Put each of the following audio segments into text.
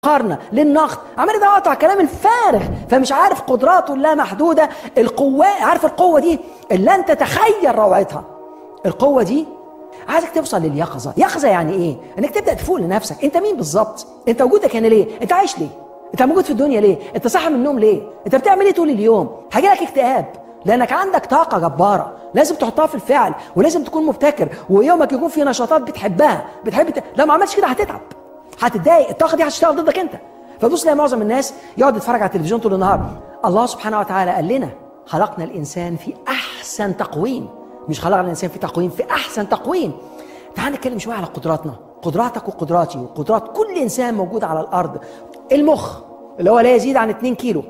للمقارنه للنقد عمال يدور على الكلام الفارغ فمش عارف قدراته لا محدوده القوه عارف القوه دي اللي انت تتخيل روعتها القوه دي عايزك توصل لليقظه يقظه يعني ايه انك تبدا تفوق لنفسك انت مين بالظبط انت وجودك هنا ليه انت عايش ليه انت موجود في الدنيا ليه انت صاحي من النوم ليه انت بتعمل ايه طول اليوم هيجيلك اكتئاب لانك عندك طاقه جباره لازم تحطها في الفعل ولازم تكون مبتكر ويومك يكون فيه نشاطات بتحبها بتحب ت... لو ما عملتش كده هتتعب هتتضايق الطاقه دي هتشتغل ضدك انت فبص تلاقي معظم الناس يقعد يتفرج على التلفزيون طول النهار الله سبحانه وتعالى قال لنا خلقنا الانسان في احسن تقويم مش خلقنا الانسان في تقويم في احسن تقويم تعال نتكلم شويه على قدراتنا قدراتك وقدراتي وقدرات كل انسان موجود على الارض المخ اللي هو لا يزيد عن 2 كيلو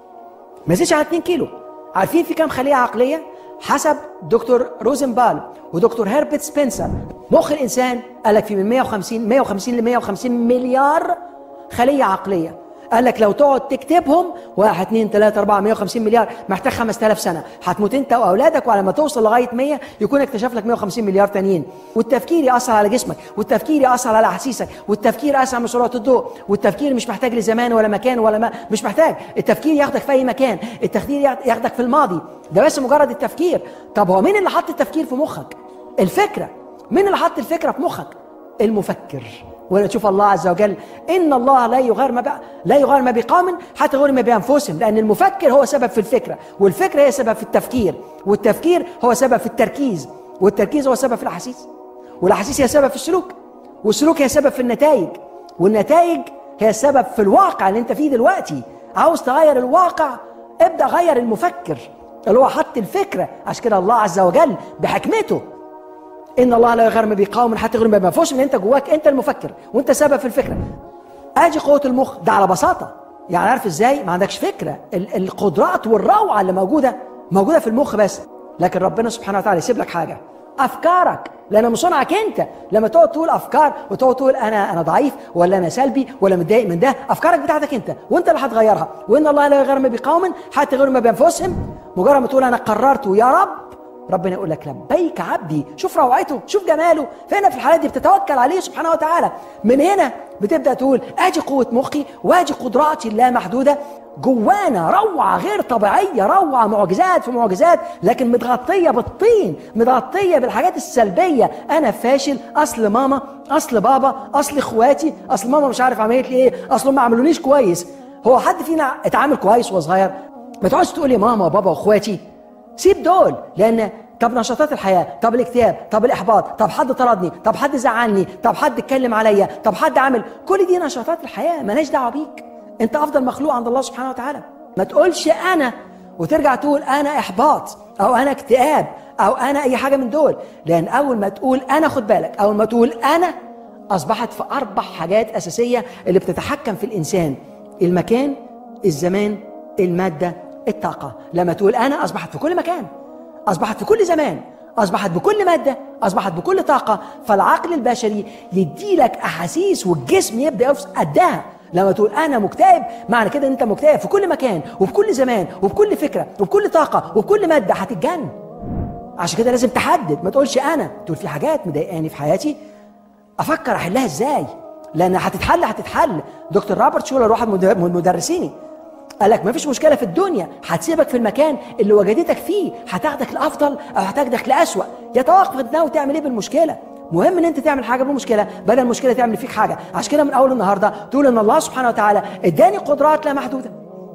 ما يزيدش عن 2 كيلو عارفين في كام خليه عقليه حسب دكتور روزنبال ودكتور هيربرت سبنسر مخ الانسان قال لك في من 150 150 ل 150 مليار خليه عقليه قال لك لو تقعد تكتبهم 1 2 3 4 150 مليار محتاج 5000 سنه هتموت انت واولادك وعلى ما توصل لغايه 100 يكون اكتشف لك 150 مليار تانيين والتفكير ياثر على جسمك والتفكير ياثر على احاسيسك والتفكير اسرع من سرعه الضوء والتفكير مش محتاج لزمان ولا مكان ولا ما مش محتاج التفكير ياخدك في اي مكان التفكير ياخدك في الماضي ده بس مجرد التفكير طب هو مين اللي حط التفكير في مخك الفكره مين اللي حط الفكره في مخك المفكر ولا تشوف الله عز وجل ان الله لا يغير ما بقى لا يغير ما بقوم حتى يغير ما بانفسهم لان المفكر هو سبب في الفكره والفكره هي سبب في التفكير والتفكير هو سبب في التركيز والتركيز هو سبب في الاحاسيس والاحاسيس هي سبب في السلوك والسلوك هي سبب في النتائج والنتائج هي السبب في الواقع اللي انت فيه دلوقتي عاوز تغير الواقع ابدا غير المفكر اللي هو حط الفكره عشان كده الله عز وجل بحكمته ان الله لا يغير ما بقوم حتى يغير ما بانفسهم ان انت جواك انت المفكر وانت سبب في الفكره ادي قوه المخ ده على بساطه يعني عارف ازاي ما عندكش فكره ال- القدرات والروعه اللي موجوده موجوده في المخ بس لكن ربنا سبحانه وتعالى يسيب لك حاجه افكارك لان من صنعك انت لما تقعد تقول افكار وتقعد تقول انا انا ضعيف ولا انا سلبي ولا متضايق من ده افكارك بتاعتك انت وانت اللي هتغيرها وان الله لا يغير ما بقوم حتى يغير ما بانفسهم مجرد ما تقول انا قررت يا رب ربنا يقول لك لبيك عبدي شوف روعته شوف جماله فهنا في الحالات دي بتتوكل عليه سبحانه وتعالى من هنا بتبدا تقول ادي قوه مخي وادي قدراتي اللامحدوده جوانا روعه غير طبيعيه روعه معجزات في معجزات لكن متغطيه بالطين متغطيه بالحاجات السلبيه انا فاشل اصل ماما اصل بابا اصل اخواتي اصل ماما مش عارف عملت لي ايه اصل ما عملونيش كويس هو حد فينا اتعامل كويس وهو صغير ما تقعدش تقول لي ماما وبابا واخواتي سيب دول لان طب نشاطات الحياه طب الاكتئاب طب الاحباط طب حد طردني طب حد زعلني طب حد اتكلم عليا طب حد عمل كل دي نشاطات الحياه مالهاش دعوه بيك انت افضل مخلوق عند الله سبحانه وتعالى ما تقولش انا وترجع تقول انا احباط او انا اكتئاب او انا اي حاجه من دول لان اول ما تقول انا خد بالك اول ما تقول انا اصبحت في اربع حاجات اساسيه اللي بتتحكم في الانسان المكان الزمان الماده الطاقه لما تقول انا اصبحت في كل مكان اصبحت في كل زمان اصبحت بكل ماده اصبحت بكل طاقه فالعقل البشري يديلك احاسيس والجسم يبدا يفصل قدها لما تقول انا مكتئب معنى كده ان انت مكتئب في كل مكان وبكل زمان وبكل فكره وبكل طاقه وبكل ماده هتتجن عشان كده لازم تحدد ما تقولش انا تقول في حاجات مضايقاني في حياتي افكر احلها ازاي لان هتتحل هتتحل دكتور روبرت شولر واحد من مدرسيني قال لك مفيش مشكلة في الدنيا هتسيبك في المكان اللي وجدتك فيه هتاخدك لأفضل أو هتاخدك لأسوأ يتوقف انت ناوي تعمل ايه بالمشكلة مهم ان انت تعمل حاجه بالمشكله بدل المشكله تعمل فيك حاجه عشان كده من اول النهارده تقول ان الله سبحانه وتعالى اداني قدرات لا محدوده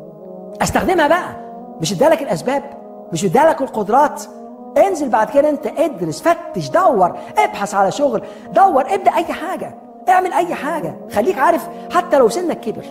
استخدمها بقى مش ادالك الاسباب مش ادالك القدرات انزل بعد كده انت ادرس فتش دور ابحث على شغل دور ابدا اي حاجه اعمل اي حاجه خليك عارف حتى لو سنك كبر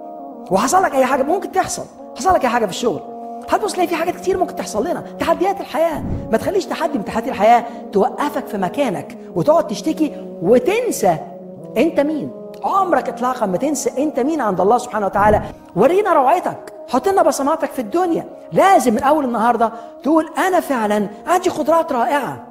وحصل لك اي حاجه ممكن تحصل حصل لك اي حاجه في الشغل هتبص تلاقي في حاجات كتير ممكن تحصل لنا تحديات الحياه ما تخليش تحدي من تحدي الحياه توقفك في مكانك وتقعد تشتكي وتنسى انت مين عمرك اطلاقا ما تنسى انت مين عند الله سبحانه وتعالى ورينا روعتك حط لنا بصماتك في الدنيا لازم من اول النهارده تقول انا فعلا عندي قدرات رائعه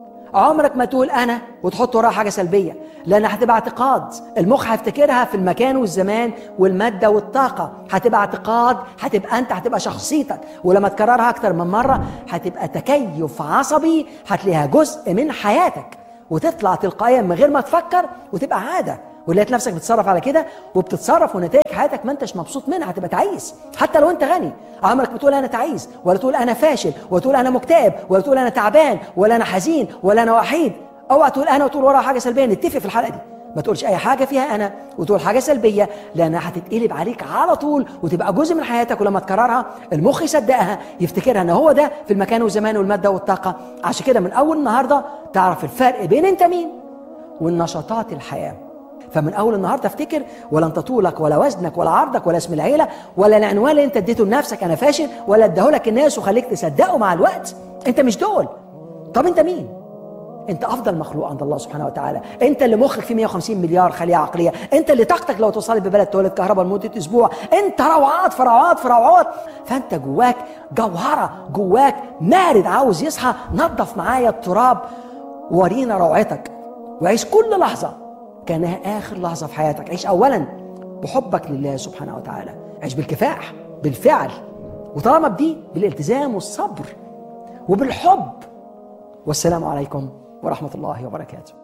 عمرك ما تقول انا وتحط وراها حاجه سلبيه لان هتبقى اعتقاد المخ هيفتكرها في المكان والزمان والماده والطاقه هتبقى اعتقاد هتبقى انت هتبقى شخصيتك ولما تكررها اكتر من مره هتبقى تكيف عصبي هتلاقيها جزء من حياتك وتطلع تلقائيا من غير ما تفكر وتبقى عاده ولقيت نفسك بتتصرف على كده وبتتصرف ونتائج حياتك ما انتش مبسوط منها هتبقى تعيس حتى لو انت غني عمرك بتقول انا تعيس ولا تقول انا فاشل ولا تقول انا مكتئب ولا تقول انا تعبان ولا انا حزين ولا انا وحيد اوعى تقول انا وتقول وراها حاجه سلبيه نتفق في الحلقه دي ما تقولش اي حاجه فيها انا وتقول حاجه سلبيه لانها هتتقلب عليك على طول وتبقى جزء من حياتك ولما تكررها المخ يصدقها يفتكرها ان هو ده في المكان والزمان والماده والطاقه عشان كده من اول النهارده تعرف الفرق بين انت مين والنشاطات الحياه فمن اول النهارده افتكر ولا انت طولك ولا وزنك ولا عرضك ولا اسم العيله ولا العنوان اللي انت اديته لنفسك انا فاشل ولا اداهولك الناس وخليك تصدقه مع الوقت انت مش دول طب انت مين انت افضل مخلوق عند الله سبحانه وتعالى انت اللي مخك فيه 150 مليار خليه عقليه انت اللي طاقتك لو توصلت ببلد تولد كهرباء لمده اسبوع انت روعات في روعات في روعات فانت جواك جوهره جواك مارد عاوز يصحى نظف معايا التراب ورينا روعتك وعيش كل لحظه كانها اخر لحظه في حياتك عيش اولا بحبك لله سبحانه وتعالى عيش بالكفاح بالفعل وطالما بدي بالالتزام والصبر وبالحب والسلام عليكم ورحمه الله وبركاته